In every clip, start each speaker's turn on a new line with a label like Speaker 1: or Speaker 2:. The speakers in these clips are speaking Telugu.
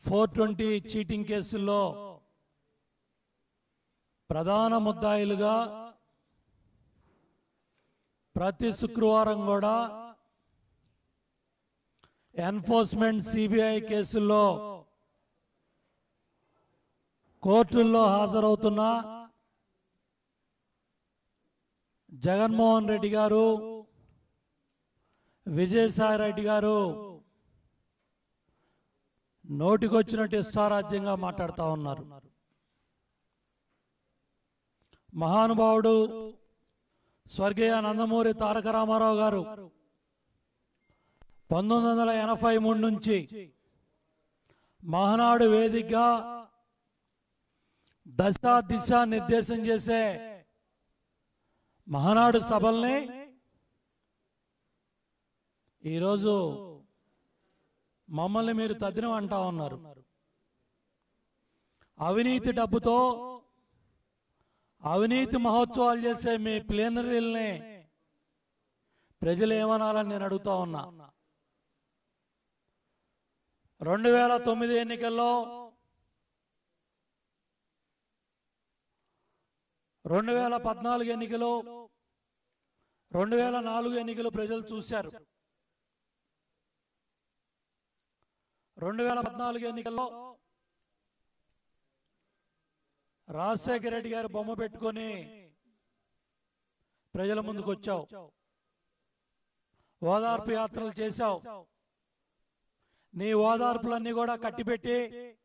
Speaker 1: ఫోర్ ట్వంటీ చీటింగ్ కేసుల్లో ప్రధాన ముద్దాయిలుగా ప్రతి శుక్రవారం కూడా ఎన్ఫోర్స్మెంట్ సిబిఐ కేసుల్లో కోర్టుల్లో హాజరవుతున్న జగన్మోహన్ రెడ్డి గారు విజయసాయి రెడ్డి గారు నోటికొచ్చినట్టు ఇష్టారాజ్యంగా మాట్లాడుతూ ఉన్నారు మహానుభావుడు స్వర్గీయ నందమూరి తారక రామారావు గారు పంతొమ్మిది వందల ఎనభై మూడు నుంచి మహానాడు వేదికగా దశ దిశ నిర్దేశం చేసే మహానాడు సభల్ని ఈరోజు మమ్మల్ని మీరు తద్దినం అంటా ఉన్నారు అవినీతి డబ్బుతో అవినీతి మహోత్సవాలు చేసే మీ ప్లేనరీల్ని ప్రజలు ఏమనాలని నేను అడుగుతా ఉన్నా రెండు వేల తొమ్మిది ఎన్నికల్లో రెండు వేల పద్నాలుగు ఎన్నికలు రెండు వేల నాలుగు ఎన్నికలు ప్రజలు చూశారు రెండు వేల పద్నాలుగు ఎన్నికల్లో రాజశేఖర రెడ్డి గారు బొమ్మ పెట్టుకొని ప్రజల ముందుకు వచ్చావు ఓదార్పు యాత్రలు చేశావు నీ ఓదార్పులన్నీ కూడా కట్టిపెట్టి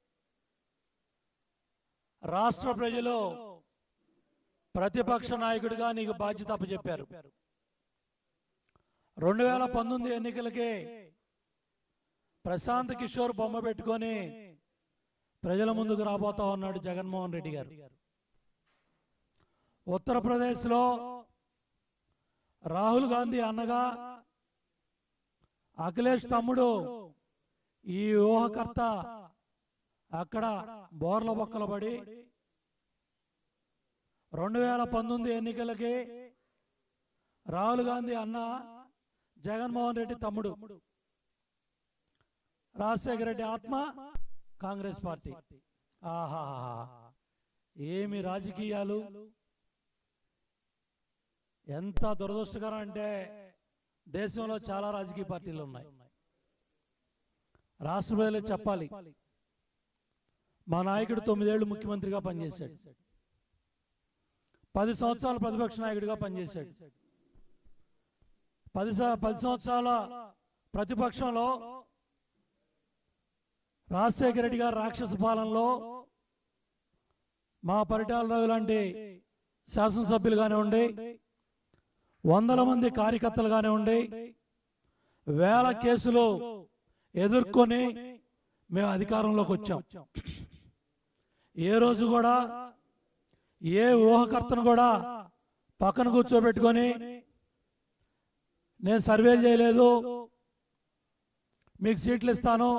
Speaker 1: రాష్ట్ర ప్రజలు ప్రతిపక్ష నాయకుడిగా నీకు బాధ్యత అప్పచెప్పారు రెండు వేల పంతొమ్మిది ఎన్నికలకి ప్రశాంత్ కిషోర్ బొమ్మ పెట్టుకొని ప్రజల ముందుకు రాబోతా ఉన్నాడు జగన్మోహన్ రెడ్డి గారు ఉత్తరప్రదేశ్లో రాహుల్ గాంధీ అన్నగా అఖిలేష్ తమ్ముడు ఈ ఊహకర్త అక్కడ బోర్ల బొక్కలు పడి రెండు వేల పంతొమ్మిది ఎన్నికలకి రాహుల్ గాంధీ అన్న జగన్మోహన్ రెడ్డి తమ్ముడు రాజశేఖర రెడ్డి ఆత్మ కాంగ్రెస్ పార్టీ ఆహా ఏమి రాజకీయాలు ఎంత దురదృష్టకరం అంటే దేశంలో చాలా రాజకీయ పార్టీలు ఉన్నాయి రాష్ట్ర ప్రజలకు చెప్పాలి మా నాయకుడు తొమ్మిదేళ్లు ముఖ్యమంత్రిగా పనిచేశాడు పది సంవత్సరాలు ప్రతిపక్ష నాయకుడిగా పనిచేశాడు పది స- పది సంవత్సరాల ప్రతిపక్షంలో రాజశేఖర రెడ్డి గారి రాక్షస పాలనలో మా పరిటాల రవి లాంటి శాసనసభ్యులు కానివ్వండి వందల మంది కార్యకర్తలు కానివ్వండి వేల కేసులు ఎదుర్కొని మేము అధికారంలోకి వచ్చాం ఏ రోజు కూడా ఏ ఊహకర్తను కూడా పక్కన కూర్చోబెట్టుకొని నేను సర్వేలు చేయలేదు మీకు సీట్లు ఇస్తాను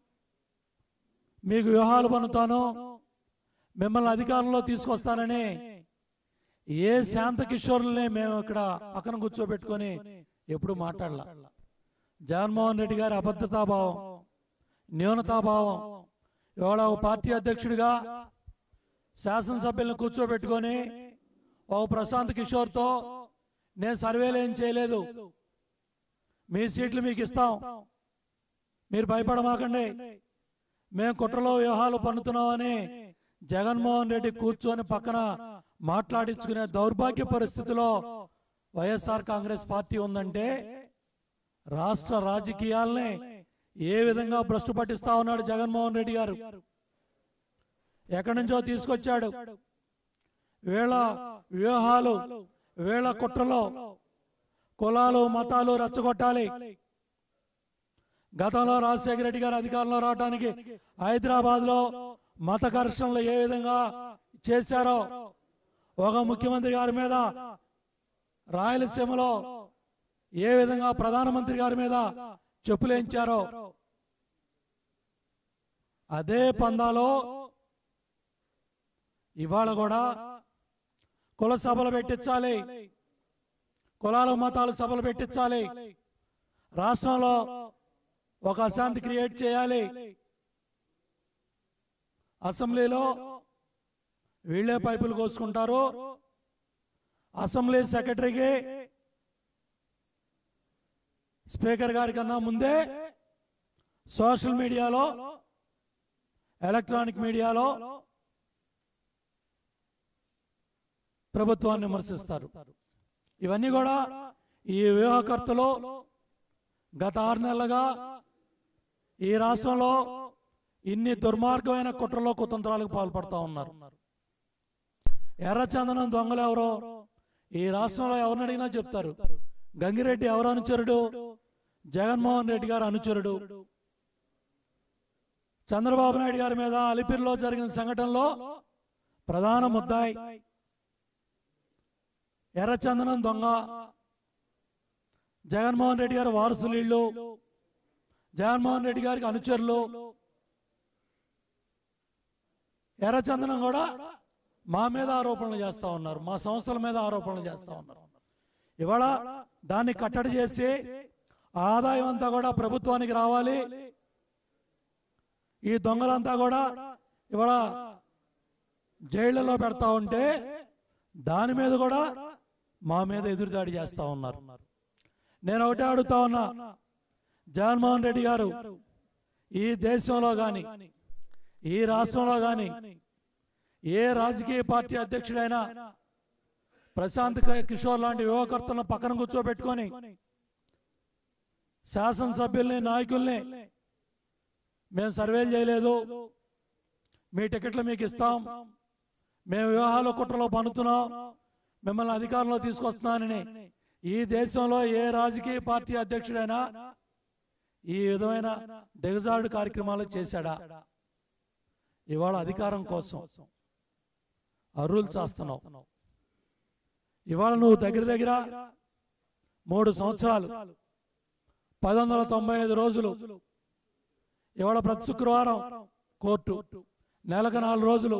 Speaker 1: మీకు వ్యూహాలు పన్నుతాను మిమ్మల్ని అధికారంలో తీసుకొస్తానని ఏ శాంత కిషోర్లని మేము ఇక్కడ పక్కన కూర్చోబెట్టుకొని ఎప్పుడు మాట్లాడాల జగన్మోహన్ రెడ్డి గారి అబద్ధతాభావం న్యూనతాభావం ఇవాళ ఒక పార్టీ అధ్యక్షుడిగా శాసనసభ్యులను కూర్చోబెట్టుకొని ఓ ప్రశాంత్ కిషోర్తో నేను సర్వేలు ఏం చేయలేదు మీ సీట్లు మీకు ఇస్తాం మీరు భయపడమాకండి మేము కుట్రలో వ్యూహాలు పన్నుతున్నామని జగన్మోహన్ రెడ్డి కూర్చొని పక్కన మాట్లాడించుకునే దౌర్భాగ్య పరిస్థితిలో వైఎస్ఆర్ కాంగ్రెస్ పార్టీ ఉందంటే రాష్ట్ర రాజకీయాల్ని ఏ విధంగా భ్రష్టు పట్టిస్తా ఉన్నాడు జగన్మోహన్ రెడ్డి గారు ఎక్కడి నుంచో తీసుకొచ్చాడు వీళ్ళ వ్యూహాలు వీళ్ళ కుట్రలో కులాలు మతాలు రెచ్చగొట్టాలి గతంలో రాజశేఖర రెడ్డి గారు అధికారంలో రావడానికి హైదరాబాద్ లో మత ఘర్షణలు ఏ విధంగా చేశారో ఒక ముఖ్యమంత్రి గారి మీద రాయలసీమలో ఏ విధంగా ప్రధానమంత్రి గారి మీద చెప్పులేంచారో అదే పందాలో ఇవాళ కూడా కుల సభలు పెట్టించాలి కులాలు మతాలు సభలు పెట్టించాలి రాష్ట్రంలో ఒక అశాంతి క్రియేట్ చేయాలి అసెంబ్లీలో వీళ్ళే పైపులు కోసుకుంటారు అసెంబ్లీ సెక్రటరీకి స్పీకర్ గారి కన్నా ముందే సోషల్ మీడియాలో ఎలక్ట్రానిక్ మీడియాలో ప్రభుత్వాన్ని విమర్శిస్తారు ఇవన్నీ కూడా ఈ వ్యూహకర్తలు గత ఆరు నెలలుగా ఈ రాష్ట్రంలో ఇన్ని దుర్మార్గమైన కుట్రలో కుతంత్రాలకు పాల్పడతా ఉన్నారు ఎర్రచందనం దొంగలు ఎవరో ఈ రాష్ట్రంలో ఎవరిని అడిగినా చెప్తారు గంగిరెడ్డి ఎవరు అనుచరుడు జగన్మోహన్ రెడ్డి గారు అనుచరుడు చంద్రబాబు నాయుడు గారి మీద అలిపిరిలో జరిగిన సంఘటనలో ప్రధాన ముద్దాయి ఎర్రచందనం దొంగ జగన్మోహన్ రెడ్డి గారి వారసులు ఇళ్ళు జగన్మోహన్ రెడ్డి గారికి అనుచరులు ఎర్రచందనం కూడా మా మీద ఆరోపణలు చేస్తా ఉన్నారు మా సంస్థల మీద ఆరోపణలు చేస్తా ఉన్నారు ఇవాళ దాన్ని కట్టడి చేసి ఆ ఆదాయం అంతా కూడా ప్రభుత్వానికి రావాలి ఈ దొంగలంతా కూడా ఇవాళ జైళ్లలో పెడతా ఉంటే దాని మీద కూడా మా మీద ఎదురుదాడి చేస్తా ఉన్నారు నేను ఒకటే అడుగుతా ఉన్నా జగన్మోహన్ రెడ్డి గారు ఈ దేశంలో గాని ఈ రాష్ట్రంలో గాని ఏ రాజకీయ పార్టీ అధ్యక్షుడైనా ప్రశాంత్ క- కిషోర్ లాంటి యువకర్తలను పక్కన కూర్చోబెట్టుకొని శాసనసభ్యుల్ని నాయకుల్ని మేము సర్వేలు చేయలేదు మీ టికెట్లు మీకు ఇస్తాం మేము వివాహాల కుట్రలో పన్నుతున్నాం మిమ్మల్ని అధికారంలో తీసుకొస్తున్నానని ఈ దేశంలో ఏ రాజకీయ పార్టీ అధ్యక్షుడైనా ఈ విధమైన దిగజాడు కార్యక్రమాలు చేశాడా ఇవాళ అధికారం కోసం అర్రులు చేస్తున్నావు ఇవాళ నువ్వు దగ్గర దగ్గర మూడు సంవత్సరాలు పది వందల తొంభై ఐదు రోజులు ఇవాళ ప్రతి శుక్రవారం కోర్టు నెలకు నాలుగు రోజులు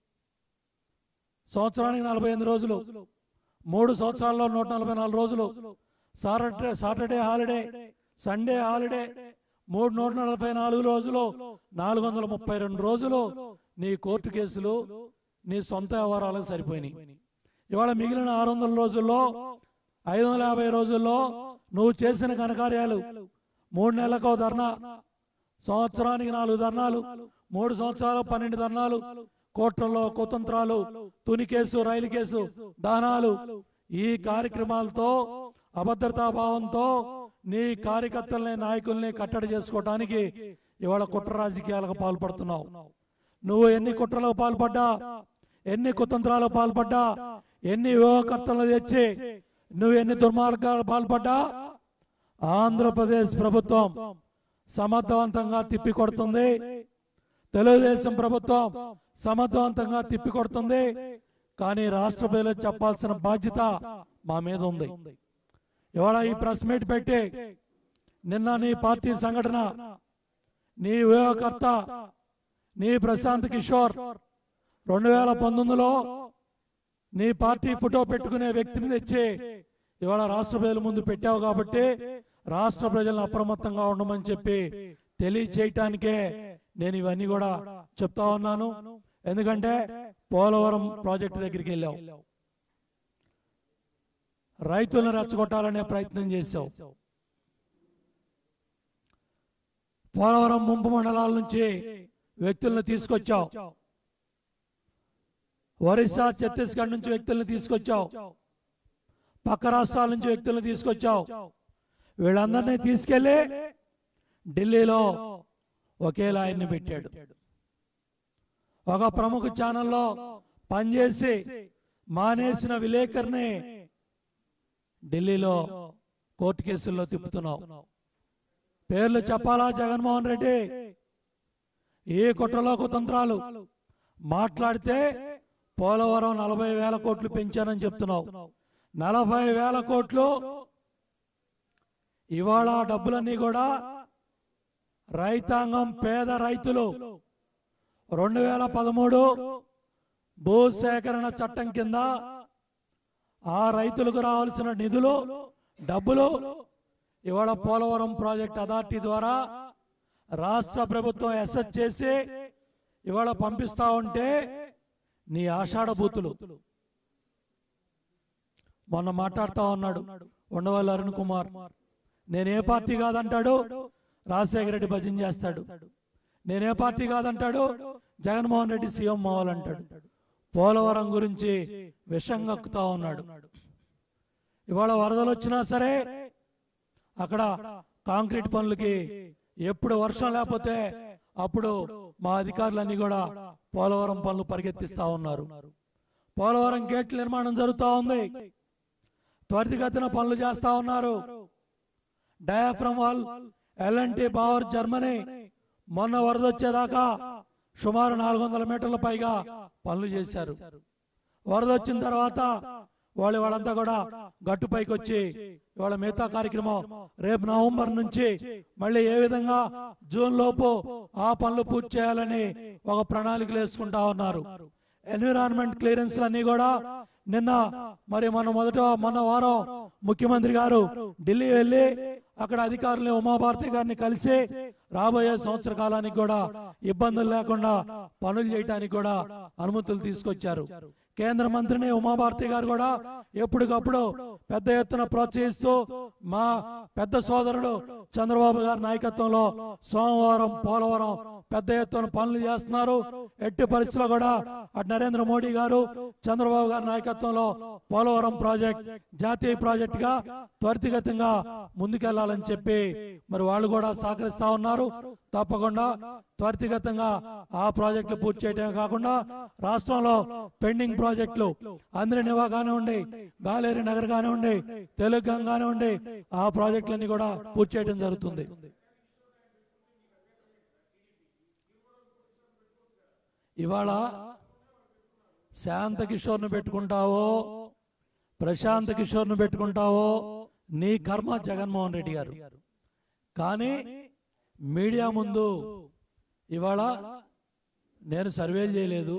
Speaker 1: సంవత్సరానికి నలభై ఎనిమిది రోజులు మూడు సంవత్సరాల్లో నూట నలభై నాలుగు రోజులు Saturday Saturday holiday Sunday holiday మూడు నూట నలభై నాలుగు రోజులు నాలుగు వందల ముప్పై రెండు రోజులు నీ కోర్టు కేసులు నీ సొంత వ్యవహారాలకు సరిపోయినాయి ఇవాళ మిగిలిన ఆరు వందల రోజుల్లో ఐదు వందల యాభై రోజుల్లో నువ్వు చేసిన ఘనకార్యాలు మూడు నెలలకు ధర్నా సంవత్సరానికి నాలుగు ధర్నాలు మూడు సంవత్సరాలు పన్నెండు ధర్నాలు కోట్లలో కుతంత్రాలు తుని కేసు రైలు కేసు దహనాలు ఈ కార్యక్రమాలతో అభద్రతా భావంతో నీ కార్యకర్తల్ని నాయకుల్ని కట్టడి చేసుకోవటానికి ఇవాళ కుట్ర రాజకీయాలకు పాల్పడుతున్నావు నువ్వు ఎన్ని కుట్రలకు పాల్పడ్డా ఎన్ని కుతంత్రాలకు పాల్పడ్డా ఎన్ని యువకర్తలు తెచ్చి నువ్వు ఎన్ని దుర్మార్గాలు పాల్పడ్డా ఆంధ్రప్రదేశ్ ప్రభుత్వం సమర్థవంతంగా తిప్పి కొడుతుంది తెలుగుదేశం ప్రభుత్వం సమర్థవంతంగా తిప్పి కొడుతుంది కానీ రాష్ట్ర ప్రజలకు చెప్పాల్సిన బాధ్యత మా మీద ఉంది ఇవాళ ఈ ప్రెస్ మీట్ పెట్టి నిన్న నీ పార్టీ సంఘటన నీ వ్యూహకర్త నీ ప్రశాంత్ కిషోర్ రెండు వేల పంతొమ్మిదిలో నీ పార్టీ ఫోటో పెట్టుకునే వ్యక్తిని తెచ్చి ఇవాళ రాష్ట్ర ప్రజల ముందు పెట్టావు కాబట్టి రాష్ట్ర ప్రజలను అప్రమత్తంగా ఉండమని చెప్పి తెలియచేయటానికే నేను ఇవన్నీ కూడా చెప్తా ఉన్నాను ఎందుకంటే పోలవరం ప్రాజెక్టు దగ్గరికి వెళ్ళావు రైతులను రెచ్చగొట్టాలనే ప్రయత్నం చేశావు పోలవరం ముంపు మండలాల నుంచి వ్యక్తులను తీసుకొచ్చావు ఒరిస్సా ఛత్తీస్గఢ్ నుంచి వ్యక్తులను తీసుకొచ్చావు పక్క రాష్ట్రాల నుంచి వ్యక్తులను తీసుకొచ్చావు వీళ్ళందరినీ తీసుకెళ్లి ఢిల్లీలో ఒకే లాయన్ని పెట్టాడు ఒక ప్రముఖ ఛానల్లో పనిచేసి మానేసిన విలేకరిని ఢిల్లీలో కోర్టు కేసుల్లో తిప్పుతున్నావు పేర్లు చెప్పాలా జగన్మోహన్ రెడ్డి ఏ కుట్రలో కుతంత్రాలు మాట్లాడితే పోలవరం నలభై వేల కోట్లు పెంచానని చెప్తున్నావు నలభై వేల కోట్లు ఇవాళ ఆ డబ్బులన్నీ కూడా రైతాంగం పేద రైతులు రెండు వేల పదమూడు భూసేకరణ చట్టం కింద ఆ రైతులకు రావాల్సిన నిధులు డబ్బులు ఇవాళ పోలవరం ప్రాజెక్ట్ అథారిటీ ద్వారా రాష్ట్ర ప్రభుత్వం అసెస్ చేసి ఇవాళ పంపిస్తా ఉంటే నీ ఆషాఢ బూతులు మొన్న మాట్లాడుతా ఉన్నాడు ఉండవల్లి అరుణ్ కుమార్ నేనే పార్టీ కాదంటాడు రాజశేఖర రెడ్డి భజన చేస్తాడు నేనే పార్టీ కాదంటాడు జగన్మోహన్ రెడ్డి సీఎం అవ్వాలంటాడు పోలవరం గురించి విషం కక్కుతా ఉన్నాడు ఇవాళ వరదలు వచ్చినా సరే అక్కడ కాంక్రీట్ పనులకి ఎప్పుడు వర్షం లేకపోతే అప్పుడు మా అధికారులన్నీ కూడా పోలవరం పనులు పరిగెత్తిస్తా ఉన్నారు పోలవరం గేట్ల నిర్మాణం జరుగుతూ ఉంది త్వరితగతిన పనులు చేస్తా ఉన్నారు diaphragm wall LNT power Germany మొన్న వరద వచ్చేదాకా సుమారు నాలుగు వందల మీటర్ల పైగా పనులు చేశారు వరద వచ్చిన తర్వాత వాళ్ళు వాళ్ళంతా కూడా గట్టుపైకి వచ్చి ఇవాళ మిగతా కార్యక్రమం రేపు నవంబర్ నుంచి మళ్ళీ ఏ విధంగా జూన్ లోపు ఆ పనులు పూర్తి చేయాలని ఒక ప్రణాళికలు వేసుకుంటా ఉన్నారు ఎన్విరాన్మెంట్ క్లియరెన్స్ అన్ని కూడా నిన్న మరి మన మొదట మొన్న వారం ముఖ్యమంత్రి గారు ఢిల్లీ వెళ్ళి అక్కడ అధికారులు ఉమాభారతి గారిని కలిసి రాబోయే సంవత్సర కాలానికి కూడా ఇబ్బందులు లేకుండా పనులు చేయడానికి కూడా అనుమతులు తీసుకొచ్చారు కేంద్ర మంత్రిని ఉమాభారతి గారు కూడా ఎప్పటికప్పుడు పెద్ద ఎత్తున ప్రోత్సహిస్తూ మా పెద్ద సోదరుడు చంద్రబాబు గారి నాయకత్వంలో సోమవారం పోలవరం పెద్ద ఎత్తున పనులు చేస్తున్నారు ఎట్టి పరిస్థితుల్లో కూడా అటు నరేంద్ర మోడీ గారు చంద్రబాబు గారి నాయకత్వంలో పోలవరం ప్రాజెక్ట్ జాతీయ ప్రాజెక్ట్ గా త్వరితగతంగా ముందుకెళ్లాలని చెప్పి మరి వాళ్ళు కూడా సహకరిస్తా ఉన్నారు తప్పకుండా త్వరితగతంగా ఆ ప్రాజెక్టులు పూర్తి చేయడమే కాకుండా రాష్ట్రంలో పెండింగ్ ప్రాజెక్టులు అందరి నివా కానివ్వండి గాలేరి నగర్ కానివ్వండి తెలుగు కానివ్వండి ఆ ప్రాజెక్టులన్నీ కూడా పూర్తి చేయడం జరుగుతుంది ఇవాళ శాంత కిషోర్ను పెట్టుకుంటావో ప్రశాంత్ కిషోర్ను పెట్టుకుంటావో నీ కర్మ జగన్మోహన్ రెడ్డి గారు కానీ మీడియా ముందు ఇవాళ నేను సర్వేలు చేయలేదు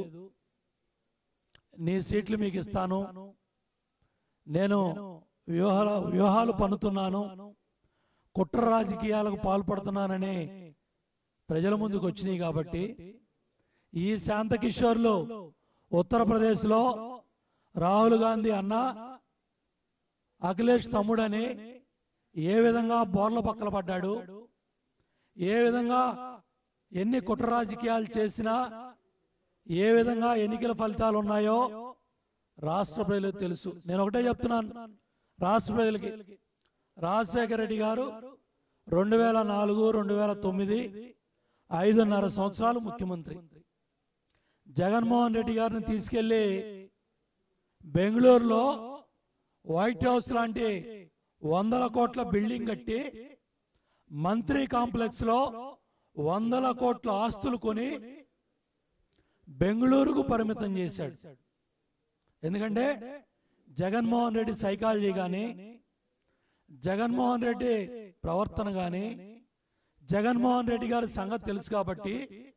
Speaker 1: నీ సీట్లు మీకు ఇస్తాను నేను వ్యూహాల వ్యూహాలు పన్నుతున్నాను కుట్ర రాజకీయాలకు పాల్పడుతున్నానని ప్రజల ముందుకు వచ్చినాయి కాబట్టి ఈ శాంత కిషోర్లు ఉత్తరప్రదేశ్లో రాహుల్ గాంధీ అన్న అఖిలేష్ తమ్ముడని ఏ విధంగా బోర్ల పక్కల పడ్డాడు ఏ విధంగా ఎన్ని కుట్ర రాజకీయాలు చేసినా ఏ విధంగా ఎన్నికల ఫలితాలు ఉన్నాయో రాష్ట్ర ప్రజలకు తెలుసు నేను ఒకటే చెప్తున్నాను రాష్ట్ర ప్రజలకి రాజశేఖర రెడ్డి గారు రెండు వేల నాలుగు రెండు వేల తొమ్మిది ఐదున్నర సంవత్సరాలు ముఖ్యమంత్రి జగన్మోహన్ రెడ్డి గారిని తీసుకెళ్లి బెంగళూరులో వైట్ హౌస్ లాంటి వందల కోట్ల బిల్డింగ్ కట్టి మంత్రి కాంప్లెక్స్ లో వందల కోట్ల ఆస్తులు కొని బెంగళూరుకు పరిమితం చేశాడు ఎందుకంటే జగన్మోహన్ రెడ్డి సైకాలజీ కానీ జగన్మోహన్ రెడ్డి ప్రవర్తన కానీ జగన్మోహన్ రెడ్డి గారి సంగతి తెలుసు కాబట్టి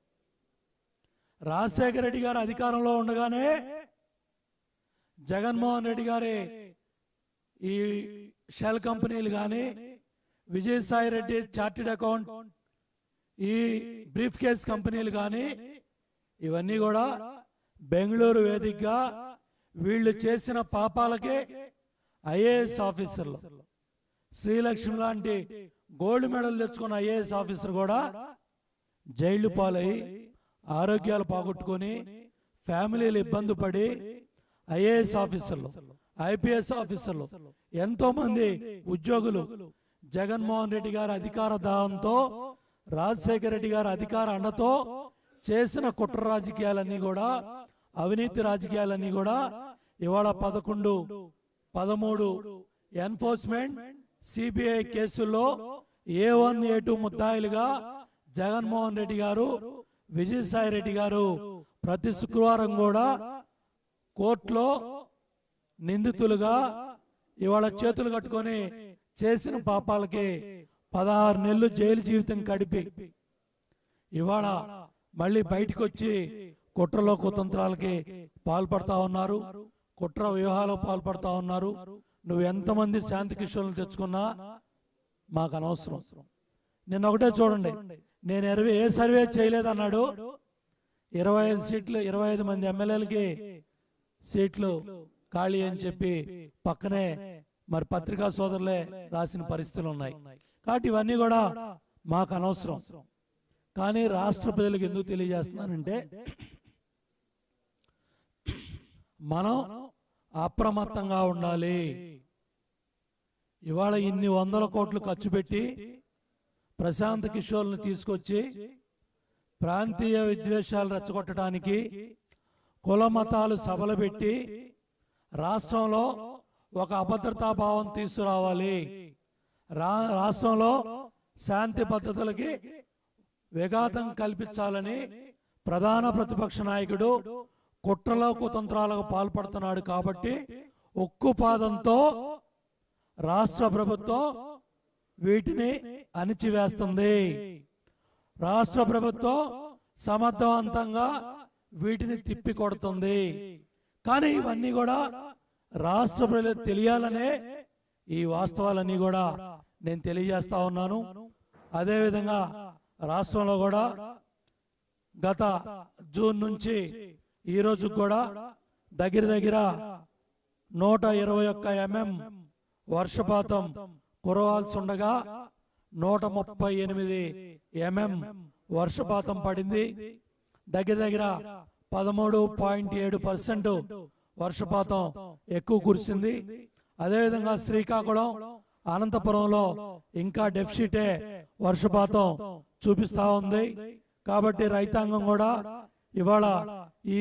Speaker 1: రాజశేఖర రెడ్డి గారు అధికారంలో ఉండగానే జగన్మోహన్ రెడ్డి గారి ఈ షెల్ కంపెనీలు కానీ విజయసాయి రెడ్డి చార్టెడ్ అకౌంట్ ఈ బ్రీఫ్ కేస్ కంపెనీలు కానీ ఇవన్నీ కూడా బెంగళూరు వేదికగా వీళ్ళు చేసిన పాపాలకే ఐఏఎస్ ఆఫీసర్లు శ్రీలక్ష్మి లాంటి గోల్డ్ మెడల్ తెచ్చుకున్న ఐఏఎస్ ఆఫీసర్ కూడా జైళ్లు పాలై ఆరోగ్యాలు పోగొట్టుకొని ఫ్యామిలీలు ఇబ్బంది పడి ఐఏఎస్ ఆఫీసర్లు ఐపీఎస్ ఆఫీసర్లు ఎంతో మంది ఉద్యోగులు జగన్మోహన్ రెడ్డి గారి అధికార దాహంతో రాజశేఖర రెడ్డి గారి అధికార అండతో చేసిన కుట్ర రాజకీయాలన్నీ కూడా అవినీతి రాజకీయాలన్నీ కూడా ఇవాళ పదకొండు పదమూడు ఎన్ఫోర్స్మెంట్ సిబిఐ కేసుల్లో ఏ వన్ ఏ టూ ముద్దాయిలుగా జగన్మోహన్ రెడ్డి గారు విజయసాయి రెడ్డి గారు ప్రతి శుక్రవారం కూడా కోర్టులో నిందితులుగా ఇవాళ చేతులు కట్టుకొని చేసిన పాపాలకి పదహారు నెలలు జైలు జీవితం గడిపి ఇవాళ మళ్ళీ బయటికి వచ్చి కుట్రలో కుతంత్రాలకి పాల్పడతా ఉన్నారు కుట్ర వ్యూహాలకు పాల్పడతా ఉన్నారు నువ్వు ఎంతమంది శాంతి కిషోర్లు తెచ్చుకున్నా మాకు అనవసరం నిన్న ఒకటే చూడండి నేను ఎరవే ఏ సర్వే చేయలేదన్నాడు ఇరవై ఐదు సీట్లు ఇరవై ఐదు మంది ఎమ్మెల్యేలకి సీట్లు ఖాళీ అని చెప్పి పక్కనే మరి పత్రికా సోదరులే రాసిన పరిస్థితులు ఉన్నాయి కాబట్టి ఇవన్నీ కూడా మాకు అనవసరం కానీ రాష్ట్ర ప్రజలకు ఎందుకు తెలియజేస్తున్నానంటే మనం అప్రమత్తంగా ఉండాలి ఇవాళ ఇన్ని వందల కోట్లు ఖర్చు పెట్టి ప్రశాంత్ కిషోర్ని తీసుకొచ్చి ప్రాంతీయ విద్వేషాలు రెచ్చగొట్టడానికి కుల మతాలు సభలు పెట్టి రాష్ట్రంలో ఒక అభద్రతా భావం తీసుకురావాలి రా రాష్ట్రంలో శాంతి భద్రతలకి విఘాతం కల్పించాలని ప్రధాన ప్రతిపక్ష నాయకుడు కుట్రలో కుతంత్రాలకు పాల్పడుతున్నాడు కాబట్టి ఉక్కు పాదంతో రాష్ట్ర ప్రభుత్వం వీటిని అణిచివేస్తుంది రాష్ట్ర ప్రభుత్వం సమర్థవంతంగా వీటిని తిప్పి కొడుతుంది కానీ ఇవన్నీ కూడా రాష్ట్ర ప్రజలకు తెలియాలనే ఈ వాస్తవాలన్నీ కూడా నేను తెలియజేస్తా ఉన్నాను అదేవిధంగా రాష్ట్రంలో కూడా గత జూన్ నుంచి ఈ రోజు కూడా దగ్గర దగ్గర నూట ఇరవై ఒక్క ఎంఎం వర్షపాతం కురవాల్సి ఉండగా నూట ముప్పై ఎనిమిది ఎంఎం వర్షపాతం పడింది దగ్గర దగ్గర పదమూడు పాయింట్ ఏడు పర్సెంట్ వర్షపాతం ఎక్కువ కురిసింది అదేవిధంగా శ్రీకాకుళం అనంతపురంలో ఇంకా డెఫిసిటే వర్షపాతం చూపిస్తా ఉంది కాబట్టి రైతాంగం కూడా ఇవాళ ఈ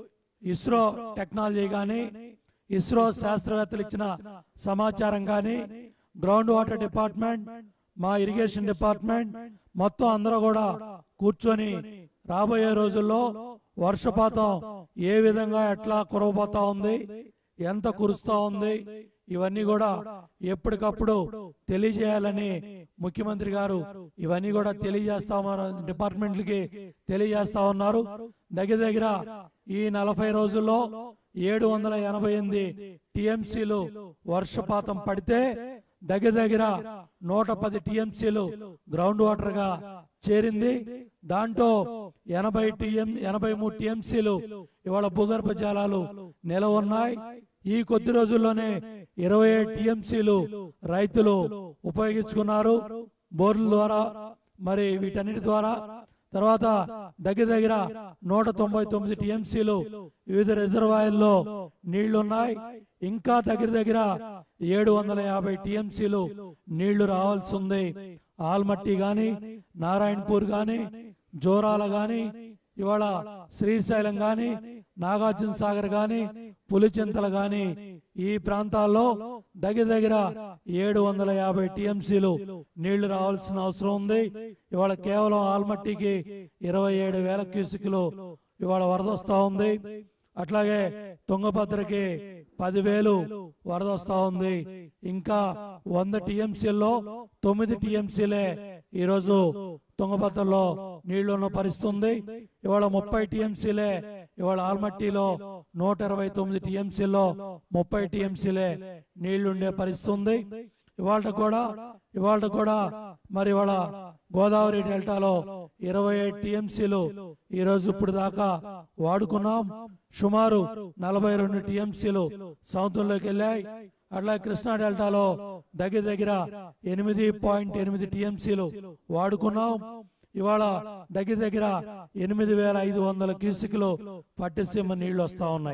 Speaker 1: ఇస్రో టెక్నాలజీ కానీ ఇస్రో శాస్త్రవేత్తలు ఇచ్చిన సమాచారం కానీ గ్రౌండ్ వాటర్ డిపార్ట్మెంట్ మా ఇరిగేషన్ డిపార్ట్మెంట్ మొత్తం అందరూ కూడా కూర్చొని రాబోయే రోజుల్లో వర్షపాతం ఏ విధంగా ఎట్లా కురవబోతా ఉంది ఎంత కురుస్తా ఉంది ఇవన్నీ కూడా ఎప్పటికప్పుడు తెలియజేయాలని ముఖ్యమంత్రి గారు ఇవన్నీ కూడా తెలియజేస్తా ఉన్నారు డిపార్ట్మెంట్లకి తెలియజేస్తా ఉన్నారు దగ్గర దగ్గర ఈ నలభై రోజుల్లో ఏడు వందల ఎనభై ఎనిమిది టిఎంసీలు వర్షపాతం పడితే దగ్గర దగ్గర నూట పది టిఎంసీలు గ్రౌండ్ వాటర్ గా చేరింది దాంట్లో ఎనభై టిఎం ఎనభై మూడు టిఎంసీలు ఇవాళ భూగర్భ జలాలు నిలవ ఉన్నాయి ఈ కొద్ది రోజుల్లోనే ఇరవై ఏడు టిఎంసీలు రైతులు ఉపయోగించుకున్నారు బోర్ల ద్వారా మరి వీటన్నిటి ద్వారా తర్వాత దగ్గర దగ్గర నూట తొంభై తొమ్మిది టిఎంసీలు వివిధ రిజర్వాయర్లో నీళ్లున్నాయి ఇంకా దగ్గర దగ్గర ఏడు వందల యాభై టిఎంసీలు నీళ్లు రావాల్సి ఉంది ఆల్మట్టి గాని నారాయణపూర్ గాని జోరాల గాని ఇవాళ శ్రీశైలం గాని నాగార్జున సాగర్ గాని పులిచింతలు గాని ఈ ప్రాంతాల్లో దగ్గర దగ్గర ఏడు వందల యాభై టిఎంసీలు నీళ్లు రావాల్సిన అవసరం ఉంది ఇవాళ కేవలం ఆల్మట్టికి ఇరవై ఏడు వేల క్యూసిక్లు ఇవాళ వరద వస్తా ఉంది అట్లాగే తుంగభద్రకి పదివేలు వరద వస్తా ఉంది ఇంకా వంద టీఎంసీల్లో తొమ్మిది టీఎంసీలే ఈరోజు తుంగభద్రలో నీళ్లు ఉన్న పరిస్థితి ఉంది ఇవాళ ముప్పై టీఎంసీలే ఇవాళ ఆల్మట్టిలో నూట ఇరవై తొమ్మిది టీఎంసీలో ముప్పై టీఎంసీలే నీళ్లుండే పరిస్థితి ఉంది ఇవాళ కూడా ఇవాళ కూడా మరి ఇవాళ గోదావరి డెల్టాలో ఇరవై ఏడు టీఎంసీలు ఈ రోజు ఇప్పుడు దాకా వాడుకున్నాం సుమారు నలభై రెండు టీఎంసీలు సముద్రంలోకి వెళ్ళాయి అట్లా కృష్ణా డెల్టాలో దగ్గర దగ్గర ఎనిమిది పాయింట్ ఎనిమిది టీఎంసీలు వాడుకున్నాం ఇవాళ దగ్గర దగ్గర ఎనిమిది వేల ఐదు వందల క్యూసిక్లు పట్టిసీమ నీళ్లు వస్తా ఉన్నాయి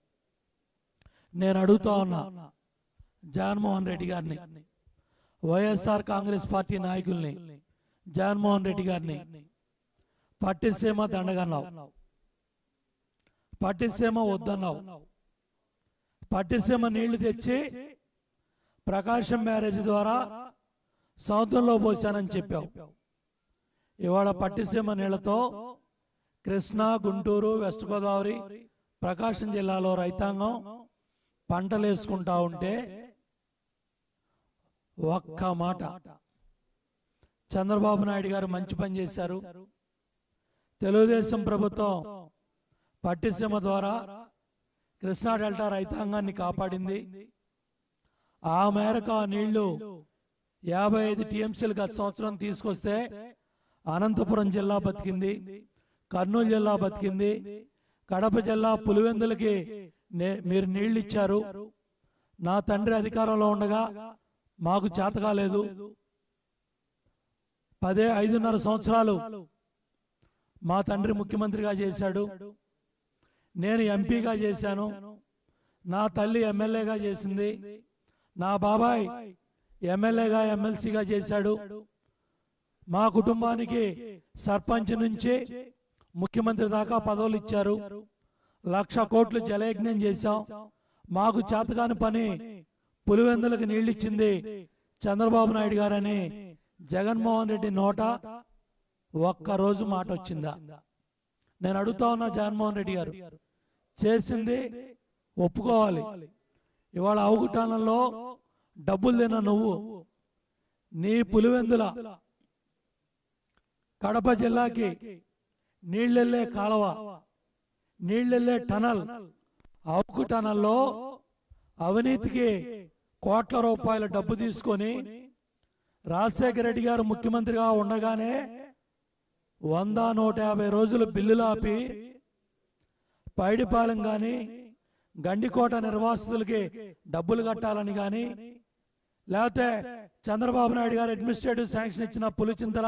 Speaker 1: నేను అడుగుతా ఉన్నా జగన్మోహన్ రెడ్డి గారిని వైఎస్ఆర్ కాంగ్రెస్ పార్టీ నాయకుల్ని జగన్మోహన్ రెడ్డి గారిని పట్టిసీమ దండగన్నావు పట్టిసీమ వద్దన్నావు పట్టిసీమ నీళ్లు తెచ్చి ప్రకాశం బ్యారేజ్ ద్వారా సముద్రంలో పోశానని చెప్పావు ఇవాళ పట్టిసీమ నీళ్లతో కృష్ణా గుంటూరు వెస్ట్ గోదావరి ప్రకాశం జిల్లాలో రైతాంగం పంటలు వేసుకుంటా ఉంటే ఒక్క మాట చంద్రబాబు నాయుడు గారు మంచి పని చేశారు తెలుగుదేశం ప్రభుత్వం పట్టిసీమ ద్వారా కృష్ణా డెల్టా రైతాంగాన్ని కాపాడింది ఆ మేరకు ఆ నీళ్లు యాభై ఐదు టీఎంసీలు గత సంవత్సరం తీసుకొస్తే అనంతపురం జిల్లా బతికింది కర్నూలు జిల్లా బతికింది కడప జిల్లా పులివెందులకి నే- మీరు నీళ్లు ఇచ్చారు నా తండ్రి అధికారంలో ఉండగా మాకు చేత కాలేదు పదే ఐదున్నర సంవత్సరాలు మా తండ్రి ముఖ్యమంత్రిగా చేశాడు నేను ఎంపీగా చేశాను నా తల్లి ఎమ్మెల్యేగా చేసింది నా బాబాయ్ ఎమ్మెల్యేగా ఎమ్మెల్సీగా చేశాడు మా కుటుంబానికి సర్పంచ్ నుంచి ముఖ్యమంత్రి దాకా పదవులు ఇచ్చారు లక్ష కోట్లు జలయజ్ఞం చేశాం మాకు చేతకాని పని పులివెందులకు నీళ్ళిచ్చింది చంద్రబాబు నాయుడు గారని జగన్మోహన్ రెడ్డి నోట ఒక్కరోజు మాట వచ్చిందా నేను అడుగుతా ఉన్నా జగన్మోహన్ రెడ్డి గారు చేసింది ఒప్పుకోవాలి ఇవాళ అవగుటానంలో డబ్బులు తిన్న నువ్వు నీ పులివెందుల కడప జిల్లాకి నీళ్ళెళ్ళే కాలువ నీళ్ళెళ్ళే టనల్ అవుకు టనల్లో అవినీతికి కోట్ల రూపాయల డబ్బు తీసుకొని రాజశేఖర రెడ్డి గారు ముఖ్యమంత్రిగా ఉండగానే వంద నూట యాభై రోజులు బిల్లులు ఆపి పైడిపాలెం కానీ గండికోట నిర్వాసితులకి డబ్బులు కట్టాలని కానీ లేకపోతే చంద్రబాబు నాయుడు గారు అడ్మినిస్ట్రేటివ్ శాంక్షన్ ఇచ్చిన పులిచింతల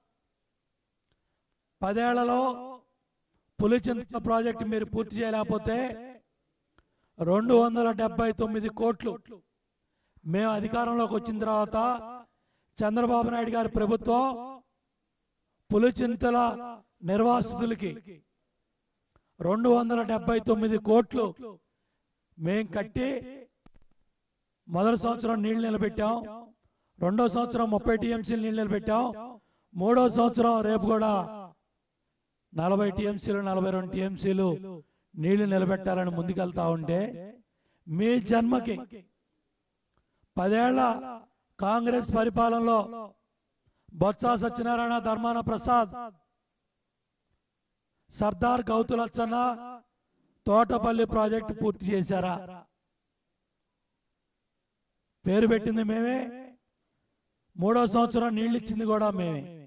Speaker 1: పదేళ్లలో పులిచింతల ప్రాజెక్టు మీరు పూర్తి చేయలేకపోతే రెండు వందల డెబ్బై తొమ్మిది కోట్లు మేము అధికారంలోకి వచ్చిన తర్వాత చంద్రబాబు నాయుడు గారి ప్రభుత్వం పులిచింతల నిర్వాసితులకి రెండు వందల డెబ్బై తొమ్మిది కోట్లు మేం కట్టి మొదటి సంవత్సరం నీళ్లు నిలబెట్టాం రెండో సంవత్సరం ముప్పై టీఎంసీలు నీళ్లు నిలబెట్టాం మూడో సంవత్సరం రేపు కూడా నలభై టీఎంసీలు నలభై రెండు టీఎంసీలు నీళ్లు నిలబెట్టాలని ముందుకెళ్తా ఉంటే మీ జన్మకి పదేళ్ల కాంగ్రెస్ పరిపాలనలో బొత్స సత్యనారాయణ ధర్మాన ప్రసాద్ సర్దార్ గౌతులచ్చన్న తోటపల్లి ప్రాజెక్టు పూర్తి చేశారా పేరు పెట్టింది మేమే మూడో సంవత్సరం నీళ్ళు ఇచ్చింది కూడా మేమే